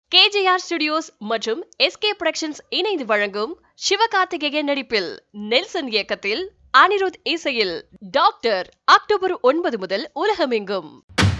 KJR studios மற்றும் SK productions இணைந்து வழங்கும் சிவகார்த்திகேயன் நடிப்பில் நெல்சன் இயக்கத்தில் அனிருத் இசையில் டாக்டர் அக்டோபர் ஒன்பது முதல் உலகமெங்கும்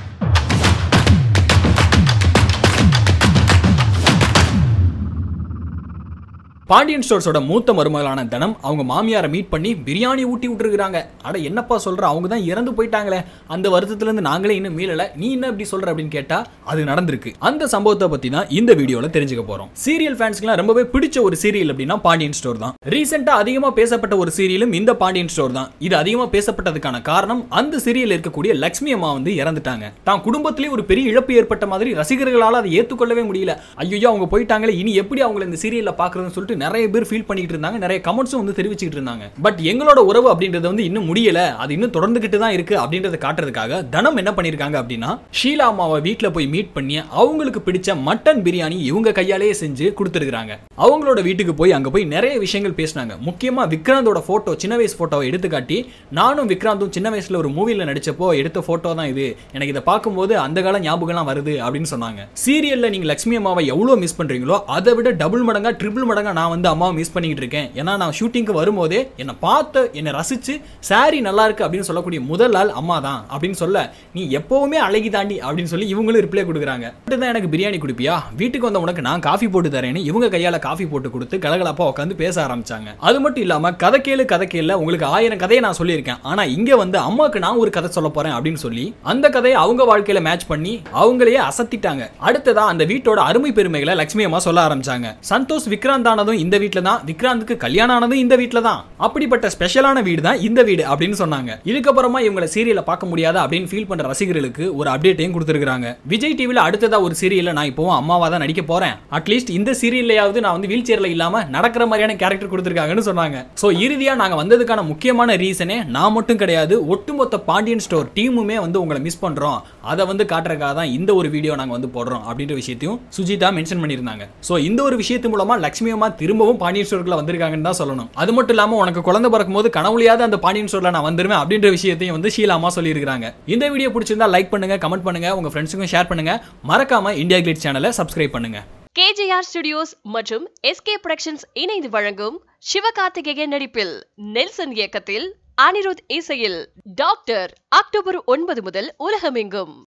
பாண்டியன் ஸ்டோர்ஸோட மூத்த மருமகளான தனம் அவங்க மாமியாரை மீட் பண்ணி பிரியாணி ஊட்டி விட்டுருக்காங்க அட என்னப்பா சொல்ற அவங்க தான் இறந்து போயிட்டாங்களே அந்த வருத்தத்துல இருந்து நாங்களே இன்னும் மீளல நீ என்ன இப்படி சொல்ற அப்படின்னு கேட்டா அது நடந்திருக்கு அந்த சம்பவத்தை பத்தி தான் இந்த வீடியோல தெரிஞ்சுக்க போறோம் சீரியல் ஃபேன்ஸ்க்குலாம் ரொம்பவே பிடிச்ச ஒரு சீரியல் அப்படின்னா பாண்டியன் ஸ்டோர் தான் ரீசெண்டா அதிகமா பேசப்பட்ட ஒரு சீரியலும் இந்த பாண்டியன் ஸ்டோர் தான் இது அதிகமா பேசப்பட்டதுக்கான காரணம் அந்த சீரியல் இருக்கக்கூடிய லக்ஷ்மி அம்மா வந்து இறந்துட்டாங்க தான் குடும்பத்திலே ஒரு பெரிய இழப்பு ஏற்பட்ட மாதிரி ரசிகர்களால் அதை ஏத்துக்கொள்ளவே முடியல ஐயோ அவங்க போயிட்டாங்களே இனி எப்படி அவங்கள இந்த சீரியல்ல பாக்குறதுன்னு சொல்லிட்டு நிறைய பேர் ஃபீல் பண்ணிட்டு இருந்தாங்க நிறைய கமெண்ட்ஸும் வந்து தெரிவிச்சுட்டு இருந்தாங்க பட் எங்களோட உறவு அப்படின்றது வந்து இன்னும் முடியல அது இன்னும் தொடர்ந்துகிட்டு தான் இருக்கு அப்படின்றத காட்டுறதுக்காக தனம் என்ன பண்ணிருக்காங்க அப்படின்னா ஷீலா அம்மாவை வீட்ல போய் மீட் பண்ணி அவங்களுக்கு பிடிச்ச மட்டன் பிரியாணி இவங்க கையாலேயே செஞ்சு கொடுத்துருக்காங்க அவங்களோட வீட்டுக்கு போய் அங்க போய் நிறைய விஷயங்கள் பேசினாங்க முக்கியமா விக்ராந்தோட போட்டோ சின்ன வயசு போட்டோவை எடுத்து காட்டி நானும் விக்ராந்தும் சின்ன வயசுல ஒரு மூவில நடிச்சப்போ எடுத்த போட்டோ தான் இது எனக்கு இதை பார்க்கும்போது அந்த கால ஞாபகம்லாம் வருது அப்படின்னு சொன்னாங்க சீரியல்ல நீங்க லட்சுமி அம்மாவை எவ்வளவு மிஸ் பண்றீங்களோ அதை விட டபுள் மடங்கா ட்ரிபிள் மடங்கா நான் வந்து அம்மாவை மிஸ் பண்ணிக்கிட்டு இருக்கேன் ஏன்னா நான் ஷூட்டிங்க்கு வரும்போதே என்னை பார்த்து என்னை ரசிச்சு சாரி நல்லா இருக்கு அப்படின்னு சொல்லக்கூடிய முதல் ஆள் அம்மா தான் அப்படின்னு சொல்ல நீ எப்பவுமே அழகி தாண்டி அப்படின்னு சொல்லி இவங்களும் ரிப்ளை கொடுக்குறாங்க தான் எனக்கு பிரியாணி கொடுப்பியா வீட்டுக்கு வந்த உனக்கு நான் காஃபி போட்டு தரேன்னு இவங்க கையால காஃபி போட்டு கொடுத்து கலகலப்பா உட்காந்து பேச ஆரம்பிச்சாங்க அது மட்டும் இல்லாம கதை கேளு கதை கேளு உங்களுக்கு ஆயிரம் கதையை நான் சொல்லியிருக்கேன் ஆனா இங்க வந்து அம்மாக்கு நான் ஒரு கதை சொல்ல போறேன் அப்படின்னு சொல்லி அந்த கதையை அவங்க வாழ்க்கையில மேட்ச் பண்ணி அவங்களையே அசத்திட்டாங்க அடுத்ததா அந்த வீட்டோட அருமை பெருமைகளை லட்சுமி அம்மா சொல்ல ஆரம்பிச்சாங்க சந்தோஷ் விக்ராந்த் ஆனதும் இந்த வீட்ல தான் விக்ராந்துக்கு கல்யாணம் ஆனதும் இந்த வீட்ல தான் அப்படிப்பட்ட ஸ்பெஷலான வீடு தான் இந்த வீடு அப்படின்னு சொன்னாங்க இதுக்கப்புறமா இவங்களை சீரியலை பார்க்க முடியாதா அப்படின்னு ஃபீல் பண்ற ரசிகர்களுக்கு ஒரு அப்டேட்டையும் கொடுத்துருக்காங்க விஜய் டிவில அடுத்ததா ஒரு சீரியல்ல நான் இப்போவும் அம்மாவா தான் நடிக்க போறேன் அட்லீஸ்ட் இந்த சீரியல்லையாவது நான் வந்து வீல் சேர்ல இல்லாம நடக்கிற மாதிரியான கேரக்டர் கொடுத்துருக்காங்கன்னு சொன்னாங்க சோ இறுதியா நாங்க வந்ததுக்கான முக்கியமான ரீசனே நான் மட்டும் கிடையாது ஒட்டுமொத்த பாண்டியன் ஸ்டோர் டீமுமே வந்து உங்களை மிஸ் பண்றோம் அதை வந்து காட்டுறதுக்காக தான் இந்த ஒரு வீடியோ நாங்க வந்து போடுறோம் அப்படின்ற விஷயத்தையும் சுஜிதா மென்ஷன் பண்ணியிருந்தாங்க சோ இந்த ஒரு விஷயத்து மூலமா லட்சுமி அம்மா திரும்பவும் பாண்டியன் ஸ்டோருக்குள்ள வந்திருக்காங்கன்னு தான் சொல்லணும் அது மட்டும் இல்லாம உனக்கு குழந்தை பிறக்கும் போது கனவுலையாவது அந்த பாண்டியன் ஸ்டோர்ல நான் வந்துருவேன் அப்படின்ற விஷயத்தையும் வந்து ஷீலா அம்மா சொல்லியிருக்காங்க இந்த வீடியோ பிடிச்சிருந்தா லைக் பண்ணுங்க கமெண்ட் பண்ணுங்க உங்க ஃப்ரெண்ட்ஸுக்கும் ஷேர் பண்ணுங்க மறக்காம இந்தியா கிளிட் சேனலை சப்ஸ்கிரைப் பண்ணுங்க கேஜேஆர் ஸ்டுடியோஸ் மற்றும் எஸ்கே புரொடக்ஷன்ஸ் இணைந்து வழங்கும் சிவகார்த்திகேயன் நடிப்பில் நெல்சன் இயக்கத்தில் அனிருத் இசையில் டாக்டர் அக்டோபர் ஒன்பது முதல் உலகமெங்கும்